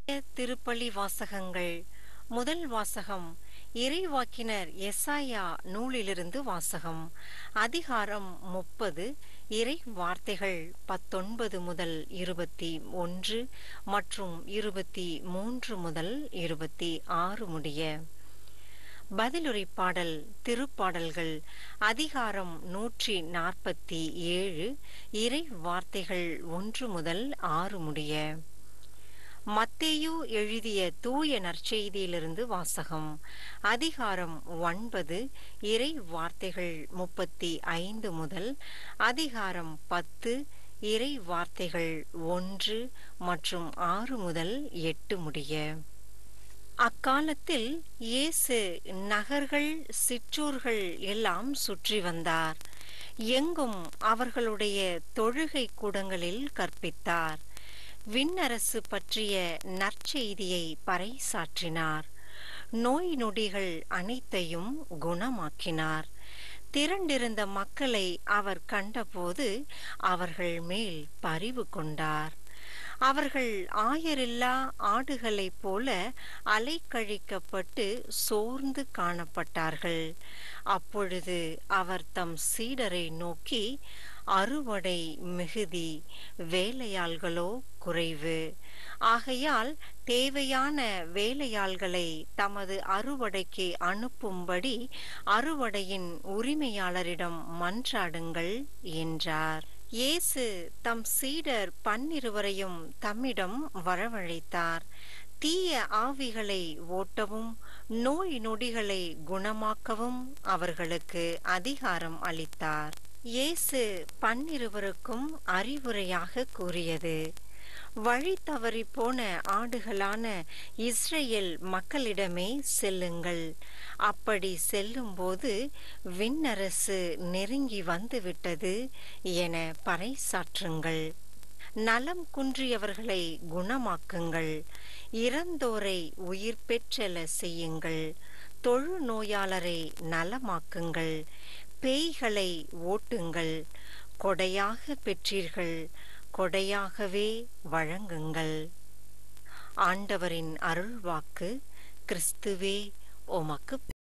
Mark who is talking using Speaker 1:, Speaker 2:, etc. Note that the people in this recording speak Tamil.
Speaker 1: திருப்பலி வாசகங்கள் முதல் வாசகம் இறைவாக்கினர் எசாயா நூலிலிருந்து வாசகம் அதிகாரம் முப்பது இறை வார்த்தைகள் பத்தொன்பது முதல் இருபத்தி ஒன்று மற்றும் இருபத்தி மூன்று முதல் இருபத்தி ஆறு முடிய பதிலுரை பாடல் திருப்பாடல்கள் அதிகாரம் நூற்றி நாற்பத்தி ஏழு இறை வார்த்தைகள் ஒன்று முதல் ஆறு முடிய மத்தேயு எழுதிய தூய நற்செய்தியிலிருந்து வாசகம் அதிகாரம் ஒன்பது இறை வார்த்தைகள் முப்பத்தி ஐந்து முதல் அதிகாரம் பத்து இறை வார்த்தைகள் ஒன்று மற்றும் ஆறு முதல் எட்டு முடிய அக்காலத்தில் இயேசு நகர்கள் சிற்றூர்கள் எல்லாம் சுற்றி வந்தார் எங்கும் அவர்களுடைய தொழுகை கூடங்களில் கற்பித்தார் விண்ணரசு பற்றிய நற்செய்தியை பறைசாற்றினார் நோய் நொடிகள் அனைத்தையும் குணமாக்கினார் திரண்டிருந்த மக்களை அவர் கண்டபோது அவர்கள் மேல் பரிவு கொண்டார் அவர்கள் ஆயரில்லா ஆடுகளைப் போல அலைக்கழிக்கப்பட்டு சோர்ந்து காணப்பட்டார்கள் அப்பொழுது அவர் தம் சீடரை நோக்கி அறுவடை மிகுதி வேலையாள்களோ குறைவு ஆகையால் தேவையான வேலையாள்களை தமது அறுவடைக்கு அனுப்பும்படி அறுவடையின் உரிமையாளரிடம் மன்றாடுங்கள் என்றார் இயேசு தம் சீடர் பன்னிருவரையும் தம்மிடம் வரவழைத்தார் தீய ஆவிகளை ஓட்டவும் நோய் நொடிகளை குணமாக்கவும் அவர்களுக்கு அதிகாரம் அளித்தார் இயேசு பன்னிருவருக்கும் அறிவுரையாக கூறியது வழி தவறி போன ஆடுகளான இஸ்ரேல் மக்களிடமே செல்லுங்கள் அப்படி செல்லும்போது விண்ணரசு நெருங்கி வந்துவிட்டது என பறைசாற்றுங்கள் நலம் குன்றியவர்களை குணமாக்குங்கள் இறந்தோரை உயிர் பெற்றல செய்யுங்கள் தொழு நோயாளரை நலமாக்குங்கள் பேய்களை ஓட்டுங்கள் கொடையாக பெற்றீர்கள் கொடையாகவே வழங்குங்கள் ஆண்டவரின் அருள்வாக்கு கிறிஸ்துவே உமக்கு